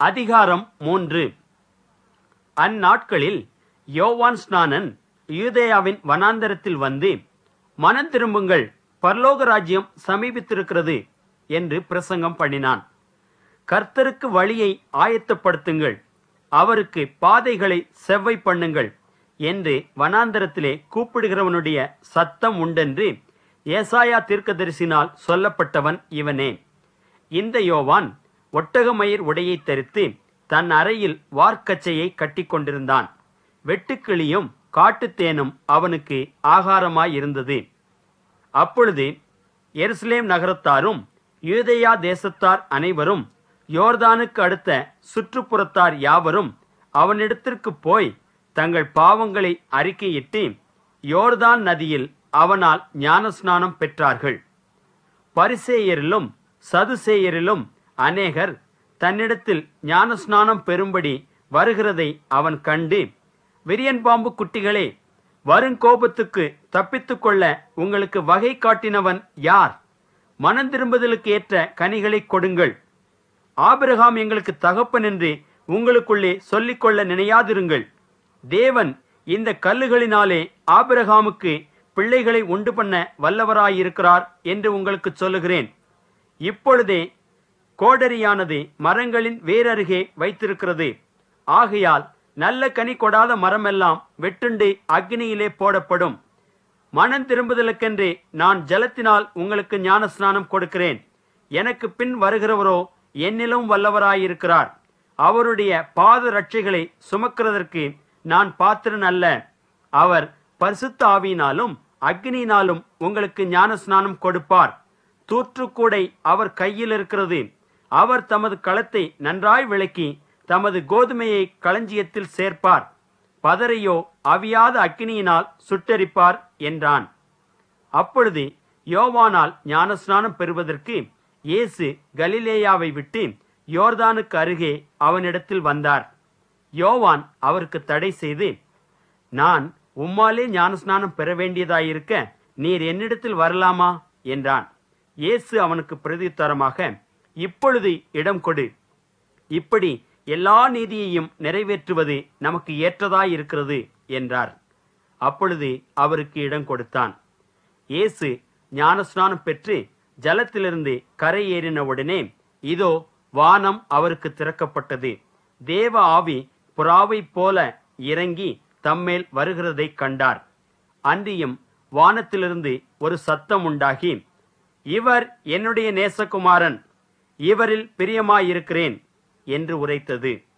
அதிகாரம் மூன்று அந்நாட்களில் யோவான் ஸ்நானன் யூதேயாவின் வனாந்தரத்தில் வந்து மனம் திரும்புங்கள் பரலோக ராஜ்யம் சமீபித்திருக்கிறது என்று பிரசங்கம் பண்ணினான் கர்த்தருக்கு வழியை ஆயத்தப்படுத்துங்கள் அவருக்கு பாதைகளை செவ்வை பண்ணுங்கள் என்று வனாந்தரத்திலே கூப்பிடுகிறவனுடைய சத்தம் உண்டென்று ஏசாயா தீர்க்கதரிசினால் சொல்லப்பட்டவன் இவனே இந்த யோவான் ஒட்டகமயிர் உடையை தரித்து தன் அறையில் வார்க்கச்சையை கட்டிக்கொண்டிருந்தான் வெட்டுக்கிளியும் காட்டுத்தேனும் அவனுக்கு ஆகாரமாயிருந்தது அப்பொழுது எருசலேம் நகரத்தாரும் யூதேயா தேசத்தார் அனைவரும் யோர்தானுக்கு அடுத்த சுற்றுப்புறத்தார் யாவரும் அவனிடத்திற்கு போய் தங்கள் பாவங்களை அறிக்கையிட்டு யோர்தான் நதியில் அவனால் ஞானஸ்நானம் பெற்றார்கள் பரிசேயரிலும் சதுசேயரிலும் அநேகர் தன்னிடத்தில் ஞானஸ்நானம் பெறும்படி வருகிறதை அவன் கண்டு விரியன் பாம்பு குட்டிகளே வருங்கோபத்துக்கு தப்பித்துக்கொள்ள உங்களுக்கு வகை காட்டினவன் யார் மனம் திரும்புதலுக்கு ஏற்ற கனிகளை கொடுங்கள் ஆபிரகாம் எங்களுக்கு தகப்பன் என்று உங்களுக்குள்ளே சொல்லிக்கொள்ள நினையாதிருங்கள் தேவன் இந்த கல்லுகளினாலே ஆபிரகாமுக்கு பிள்ளைகளை உண்டு பண்ண வல்லவராயிருக்கிறார் என்று உங்களுக்கு சொல்லுகிறேன் இப்பொழுதே கோடரியானது மரங்களின் வேரருகே வைத்திருக்கிறது ஆகையால் நல்ல கனி கொடாத மரமெல்லாம் வெட்டுண்டு அக்னியிலே போடப்படும் மனம் திரும்புதலுக்கென்று நான் ஜலத்தினால் உங்களுக்கு ஞானஸ்நானம் கொடுக்கிறேன் எனக்கு பின் வருகிறவரோ என்னிலும் வல்லவராயிருக்கிறார் அவருடைய பாத ரட்சைகளை சுமக்கிறதற்கு நான் பாத்திரன் அல்ல அவர் பரிசுத்த ஆவியினாலும் அக்னியினாலும் உங்களுக்கு ஞானஸ்நானம் கொடுப்பார் தூற்றுக்கூடை அவர் கையில் இருக்கிறது அவர் தமது களத்தை நன்றாய் விளக்கி தமது கோதுமையை களஞ்சியத்தில் சேர்ப்பார் பதரையோ அவியாத அக்கினியினால் சுட்டெரிப்பார் என்றான் அப்பொழுது யோவானால் ஞானஸ்நானம் பெறுவதற்கு இயேசு கலிலேயாவை விட்டு யோர்தானுக்கு அருகே அவனிடத்தில் வந்தார் யோவான் அவருக்கு தடை செய்து நான் உம்மாலே ஞானஸ்நானம் பெற வேண்டியதாயிருக்க நீர் என்னிடத்தில் வரலாமா என்றான் இயேசு அவனுக்கு பிரதித்தரமாக இப்பொழுது இடம் கொடு இப்படி எல்லா நீதியையும் நிறைவேற்றுவது நமக்கு ஏற்றதாயிருக்கிறது என்றார் அப்பொழுது அவருக்கு இடம் கொடுத்தான் இயேசு ஞானஸ்நானம் பெற்று ஜலத்திலிருந்து கரை ஏறினவுடனே இதோ வானம் அவருக்கு திறக்கப்பட்டது தேவ ஆவி புறாவைப் போல இறங்கி தம்மேல் வருகிறதைக் கண்டார் அன்றியும் வானத்திலிருந்து ஒரு சத்தம் உண்டாகி இவர் என்னுடைய நேசகுமாரன் இவரில் பிரியமாயிருக்கிறேன் என்று உரைத்தது